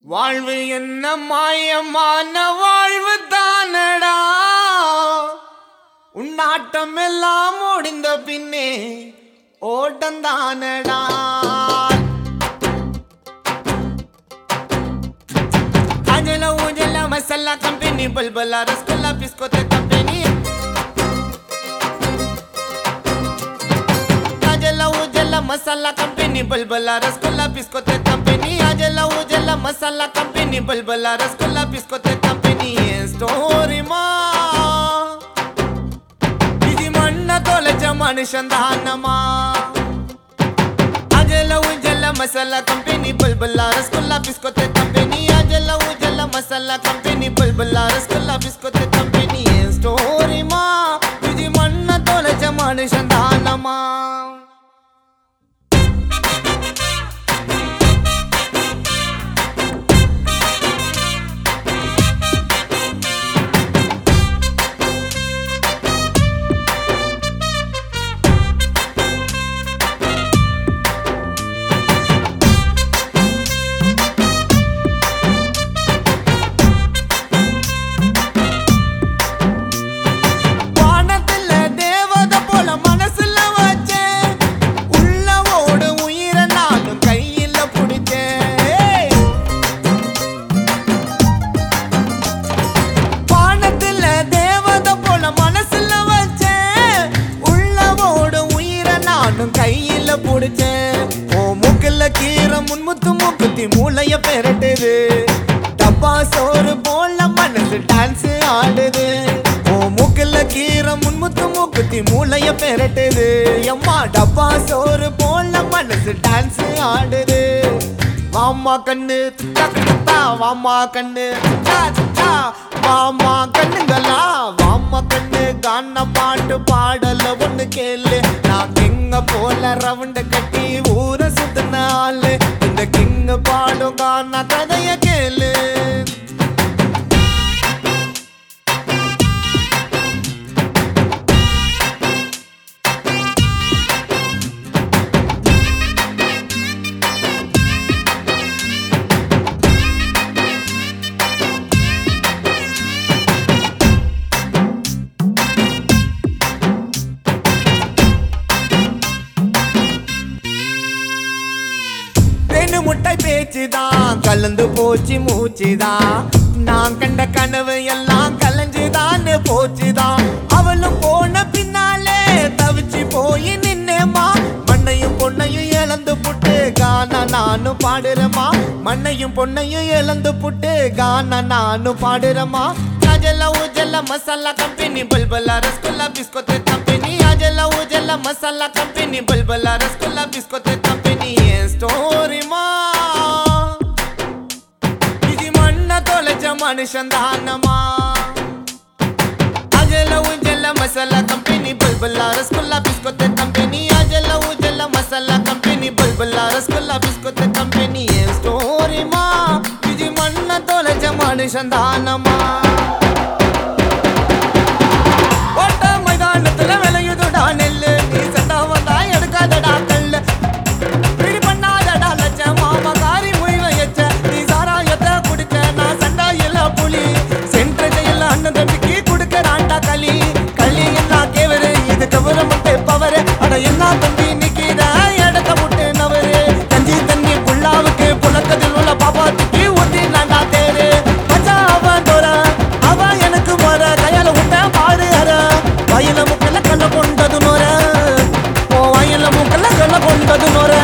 வாழ்வு என்ன மாயமான வாழ்வு தானடா உன்னாட்டம் எல்லாம் முடிந்த பின்னே ஓட்டம் தானடா அஜல ஊஜல மசாலா கம்பெனி பல்பலா ரஸ்குல்லா பிஸ்கோத்த கம்பெனி అజల ఉజల మసాలా కంపెనీ బల్బల రసగుల్లా బిస్కొతే కంపెనీ అజల ఉజల మసాలా కంపెనీ బల్బల రసగుల్లా బిస్కొతే కంపెనీ స్టోరీ మా ఇది మన్న తొలచ మనుషన్ దానమా అజల ఉజల మసాలా కంపెనీ బల్బల రసగుల్లా బిస్కొతే కంపెనీ అజల ఉజల మసాలా కంపెనీ బల్బల రసగుల్లా బిస్కొతే కంపెనీ స్టోరీ మా ఇది మన్న తొలచ మనుషన్ దానమా வானத்துல தேவதை போல மனசுல வச்சேன் உள்ள ஓடு உயிரை நானும் கையில பிடிச்சேன் வானத்துல தேவதை போல மனசுல வச்சேன் உள்ள ஓடு உயிரை நானும் கையில பிடிச்சேன் ஓ மூக்குல கீரை முன்முத்து மூக்குத்தி மூளைய பெரட்டுது டப்பா சோறு போல மனசு டான்ஸ் ஆடுது ஓ மூக்குல கீரை முன்முத்து மூக்குத்தி மூளைய பெரட்டுது எம்மா டப்பா சோறு போல மனசு டான்ஸ் ஆடுது வாமா கண்ணு தக்கா வாமா கண்ணு தா, தா. வாமா கண்ணுங்களா வாமா கண்ணு கான பாட்டு பாடல ஒண்ணு கேளு நான் கிங்க போல ரவுண்டு கட்டி ஊர சுத்தின ஆளு இந்த கிங்க பாடும் கான கதைய கேளு ரெண்டு முட்டை பேச்சுதான் கலந்து போச்சு மூச்சுதான் நான் கண்ட கனவு எல்லாம் கலைஞ்சுதான்னு போச்சுதான் அவளும் போன பின்னாலே தவிச்சு போய் நின்னேமா மண்ணையும் பொண்ணையும் இழந்து புட்டு கானா நானும் பாடுறேமா மண்ணையும் பொண்ணையும் இழந்து புட்டு கானா நானும் பாடுறேமா அஜல உஜல மசாலா கம்பெனி பல்பலா ரசகுல்லா பிஸ்கோத்தே கம்பெனி அஜல உஜல மசாலா கம்பெனி பல்பலா ரசகுல்லா பிஸ்கோத்தே கம்பெனி ஸ்டோரி மா ఇది మన్న తొలచ మనుషన్ దానమా అజల ఉజల మసాలా కంపెనీ బల్బల్లా రసగుల్లా బిస్కొత్తే కంపెనీ అజల ఉజల మసాలా కంపెనీ బల్బల్లా రసగుల్లా బిస్కొత్తే కంపెనీ ఏం స్టోరీ మా ఇది మన్న తొలచ మనుషన్ దానమా ஓட்ட மைதானத்துல விளையுதுடா நெல்லு நீ சண்டா வந்தா எடுக்காதடா கல்லு பிடி பண்ணாதடா லட்ச மாமா காரி முய் வச்ச நீ சாராயத்தை குடிச்ச நான் சண்டா இல்ல புலி சென்ற ஜெயில அண்ணன் தம்பிக்கு குடுக்கறான்டா களி களி எல்லாம் கேவரு இது கவர முட்டை பவரு அட என்ன தம்பி நிக்கிற இடத்த முட்டு நவரு கஞ்சி தண்ணி புல்லாவுக்கு புழக்கத்தில் உள்ள பாப்பாத்துக்கு ஊத்தி நான்டா தேரு மச்சான் அவன் தோற அவன் எனக்கு மர கையால விட்ட பாரு அற வயல முக்கல கல்ல கொண்டது நோர ஓ வயல முக்கல கல்ல கொண்டது நோர